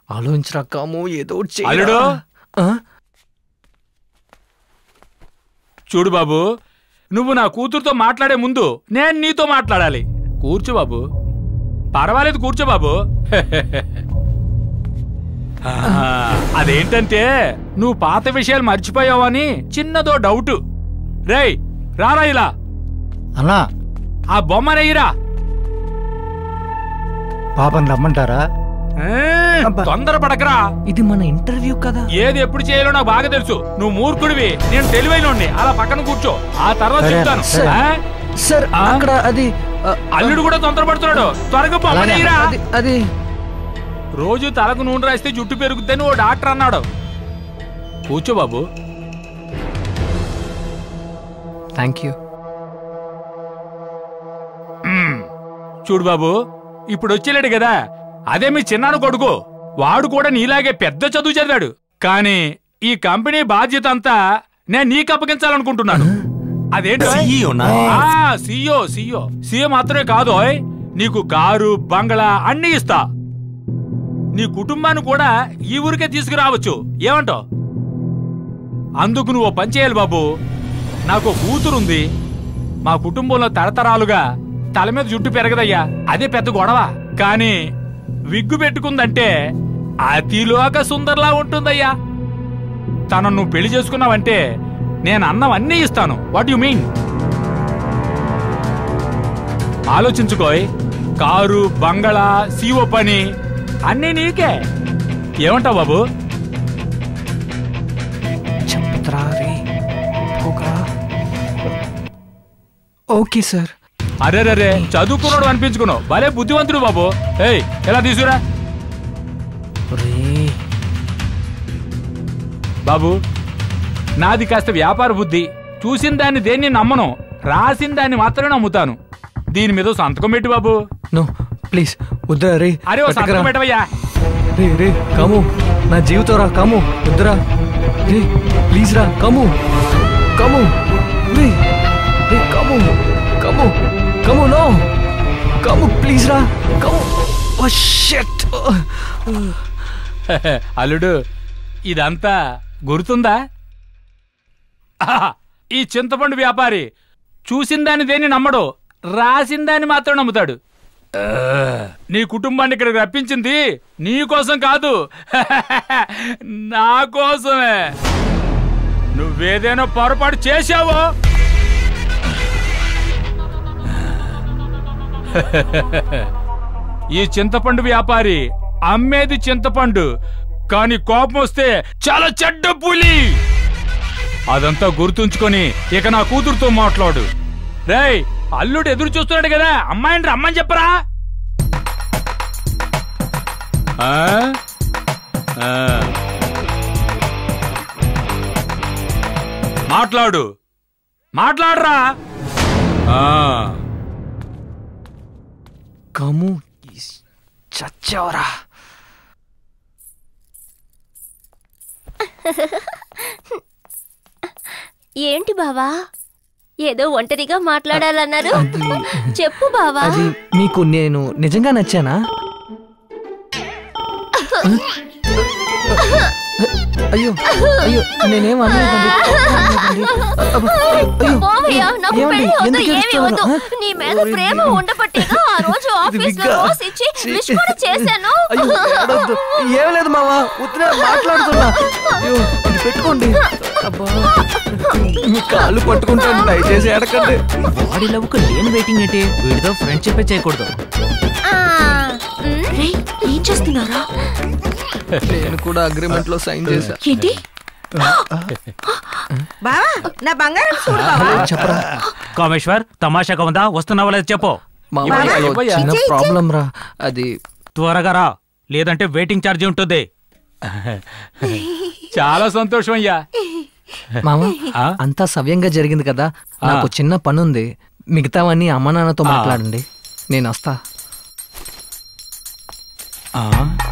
ఆలోచించరా కాము ఏదో ఒకటి చెయ్యరా. అల్లుడు? ఆ? చూడు బాబు నువ్వు నా కూతురుతో మాట్లాడే ముందు నేను నీతో మాట్లాడాలి కూర్చో బాబు పర్వాలేదు కూర్చో బాబు ఆ, అదేంటంటే నువ్వు పాత విషయాలు మర్చిపోయావని చిన్నదో డౌట్ రేయ్ రారా ఇలా అన్నా ఆ బొమ్మనయ్యిరా పాపని రమ్మంటారా తొందరపడకరా ఇది మన ఇంటర్వ్యూ కదా ఏది ఎప్పుడు చేయాలో నాకు బాగా తెలుసు నువ్వు మూర్ఖుడివి నేను తెలివైనోడిని అలా పక్కన కూర్చో ఆ తర్వాత సరే, చెప్తాను సరే. ఆ? సార్ ఆ? అక్కడ అది ఆ, అల్లుడు కూడా తొందరపడుతున్నాడు త్వరగా బొమ్మనయ్యిరా అది అది రోజు తలకు నూనె రాస్తే జుట్టు పెరుగుద్దని ఓ డాక్టర్ అన్నాడు కూర్చో బాబు థ్యాంక్ యూ చూడు బాబు ఇప్పుడు వచ్చేలేడు కదా అదే మీ చిన్నాను కొడుకు వాడు కూడా నీలాగే పెద్ద చదువు చదివాడు కానీ ఈ కంపెనీ బాధ్యత అంతా నేను నీకు అప్పగించాలనుకుంటున్నాను అదేంటి సియో సియో సియో మాత్రమే కాదు ఓయ్. నీకు కారు బంగళా అన్ని ఇస్తా నీ కుటుంబాన్ని కూడా ఈ ఊరికే తీసుకురావచ్చు ఏమంటావ్ అందుకు నువ్వు ఓ పని చేయాలి బాబు నాకు ఓ కూతురుంది మా కుటుంబంలో తరతరాలుగా తల మీద జుట్టు పెరగదయ్యా అదే పెద్ద గొడవ కానీ విగ్గు పెట్టుకుందంటే అతిలోక సుందర్లా ఉంటుందయ్యా తనను నువ్వు పెళ్లి చేసుకున్నావంటే నేను అన్నం అన్నీ ఇస్తాను వాట్ యు మీన్ ఆలోచించుకోయ్ కారు బంగళా సీఓ పని అన్నీ నీకే ఏమంటావు బాబు చెప్తరా రే పోకరా ఓకే సార్ అరే రే చదువుకున్నాడు అనిపించుకున్నావు భలే బుద్ధివంతుడు బాబు ఏయ్ ఎలా తీసుకురా రే బాబు నాది కాస్త వ్యాపార బుద్ధి చూసిన దాన్ని దేన్ని నమ్మను రాసిన దాన్ని మాత్రమే నమ్ముతాను దీని మీద ఓ సంతకం పెట్టి బాబు నో ప్లీజ్ వద్దురా రే అరే ఓ పట్టుకురా. సంతకం పెట్టవయ్యా రే రే కాము నా జీవితం రా కాము వద్దురా రే ప్లీజ్ రా కాము కాము రే రే కాము కాము కాము నో కాము ప్లీజ్ రా కాము ఓ షట్ అల్లుడు ఇదంతా గుర్తుందా ఆహా, ఈ చింతపండు వ్యాపారి చూసిన దాన్ని దేన్ని నమ్మడు రాసిన దాన్ని మాత్రం నమ్ముతాడు ఆ, నీ కుటుంబాన్ని ఇక్కడికి రప్పించింది నీ కోసం కాదు నా కోసమే నువ్వేదైనా పొరపాటు చేశావో ఈ చింతపండు వ్యాపారి అమ్మేది చింతపండు కానీ కోపం వస్తే చాలా చెడ్డ పులి అదంతా గుర్తుంచుకొని ఇక నా కూతురుతో మాట్లాడు రేయ్ అల్లుడు ఎదురు చూస్తున్నాడు కదా అమ్మాయిని రమ్మని చెప్పరా ఆ? ఆ. మాట్లాడు మాట్లాడరా ఆ. కాము చచ్చావరా ఏంటి బావా ఏదో ఒంటరిగా మాట్లాడాలన్నారు చెప్పు బావా అది మీకు నేను నిజంగా నచ్చానా అయ్యో అయ్యో నేనేం అనలేదండి అబ్బా, అయ్యో, పోవయ్యా, నాకు ఏమండి? పెళ్లి వద్దు, ఎందుకు ఏమీ ఏడుస్తున్నారు? వద్దు. ఆ? నీ మీద ఓరి ప్రేమ దేవుడు. ఉండబట్టేగా ఆ రోజు ఆఫీస్ లో విగ్గా. రోస్ ఇచ్చి ఛీ. విష్ కూడా చేశాను అయ్యో ఏడవద్దు. ఏం లేదు మావా ఉత్తరే మాట్లాడుతున్నా అయ్యో ఇది పెట్టుకోండి అబ్బా మీ కాళ్ళు పట్టుకుంటాను దయచేసి ఎడకండి వాడి లవ్కు నేను వెయిటింగ్ ఏంటి వీడితో ఫ్రెండ్షిప్ చేయకూడదు ఆ, మ్, ఏం చేస్తున్నారా నేను కూడా అగ్రిమెంట్ లో సైన్ చేశా ఏంటి బావా నా బంగారం చూడు బావా చెప్పరా కామేశ్వర్ తమాషాగా ఉందా వస్తున్నావా లేదు చెప్పు మావా ఇవ్వయ్యా, అదో ఇవ్వయ్యా. చిన్న ప్రాబ్లం రా అది త్వరగా రా లేదంటే వెయిటింగ్ ఛార్జ్ ఉంటుంది చాలా సంతోషం అయ్యా మామ ఆ? అంతా సవ్యంగా జరిగింది కదా నాకు చిన్న పని ఉంది మిగతావన్నీ అమ్మ నాన్నతో ఆ. మాట్లాడండి నేను వస్తా ఆ